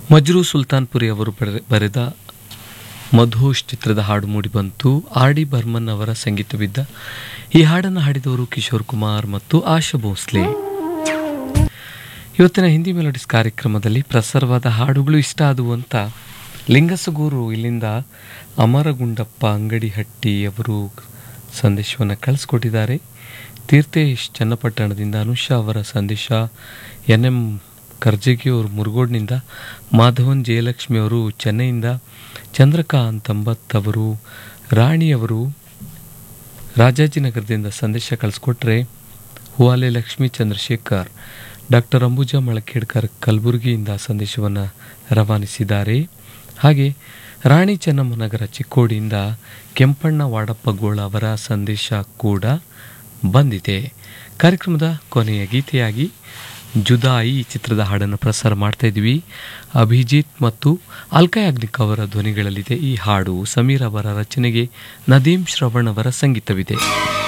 ಮಜ್ರೂ ಸುಲ್ತಾನ್ಪುರಿ ಅವರು ಬರೆ- ಬರೆದ ಮಧುಷ್ ಚಿತ್ರದ ಹಾಡು ಮೂಡಿಬಂತು ಆರ್ ಡಿ ಬರ್ಮನ್ ಅವರ ಸಂಗೀತವಿದ್ದ ಈ ಹಾಡನ್ನು ಹಾಡಿದವರು ಕಿಶೋರ್ ಕುಮಾರ್ ಮತ್ತು ಆಶಾ ಭೋಸ್ಲೆ ಇವತ್ತಿನ ಹಿಂದಿ ಮೆಲೋಡಿಸ್ ಕಾರ್ಯಕ್ರಮದಲ್ಲಿ ಪ್ರಸಾರವಾದ ಹಾಡುಗಳು ಇಷ್ಟ ಆದವು ಅಂತ ಲಿಂಗಸಗೂರು ಇಲ್ಲಿಂದ ಅಮರಗುಂಡಪ್ಪ ಅಂಗಡಿಹಟ್ಟಿ ಅವರು ಸಂದೇಶವನ್ನು ಕಳಿಸ್ಕೊಟ್ಟಿದ್ದಾರೆ ತೀರ್ಥೇಶ್ ಚನ್ನಪಟ್ಟಣದಿಂದ ಅನುಷಾ ಅವರ ಸಂದೇಶ ಎನ್ ಎಂ ಕರ್ಜಗಿ ಅವರು ಮುರುಗೋಡ್ನಿಂದ ಮಾಧವನ್ ಜಯಲಕ್ಷ್ಮಿ ಅವರು ಚೆನ್ನೈಯಿಂದ ಚಂದ್ರಕಾಂತ್ ಅಂಬತ್ ಅವರು ರಾಣಿಯವರು ರಾಜಾಜಿನಗರದಿಂದ ಸಂದೇಶ ಕಳಿಸ್ಕೊಟ್ರೆ ಹುವಾಲೆ ಲಕ್ಷ್ಮೀ ಚಂದ್ರಶೇಖರ್ ಡಾಕ್ಟರ್ ಅಂಬುಜಾ ಮಳಖೇಡ್ಕರ್ ಕಲಬುರಗಿಯಿಂದ ಸಂದೇಶವನ್ನು ರವಾನಿಸಿದ್ದಾರೆ ಹಾಗೆ ರಾಣಿ ಚೆನ್ನಮ್ಮನಗರ ಚಿಕ್ಕೋಡಿಯಿಂದ ಕೆಂಪಣ್ಣ ವಾಡಪ್ಪಗೋಳ ಅವರ ಸಂದೇಶ ಕೂಡ ಬಂದಿದೆ ಕಾರ್ಯಕ್ರಮದ ಕೊನೆಯ ಗೀತೆಯಾಗಿ ಜುದಾಯಿ ಚಿತ್ರದ ಹಾಡನ್ನು ಪ್ರಸಾರ ಮಾಡ್ತಾ ಇದ್ವಿ ಅಭಿಜಿತ್ ಮತ್ತು ಅಲ್ಕಾ ಯಾಗ್ನಿಕ್ ಅವರ ಧ್ವನಿಗಳಲ್ಲಿದೆ ಈ ಹಾಡು ಸಮೀರ್ ಅವರ ರಚನೆಗೆ ನದೀಂ ಶ್ರವಣ್ ಅವರ ಸಂಗೀತವಿದೆ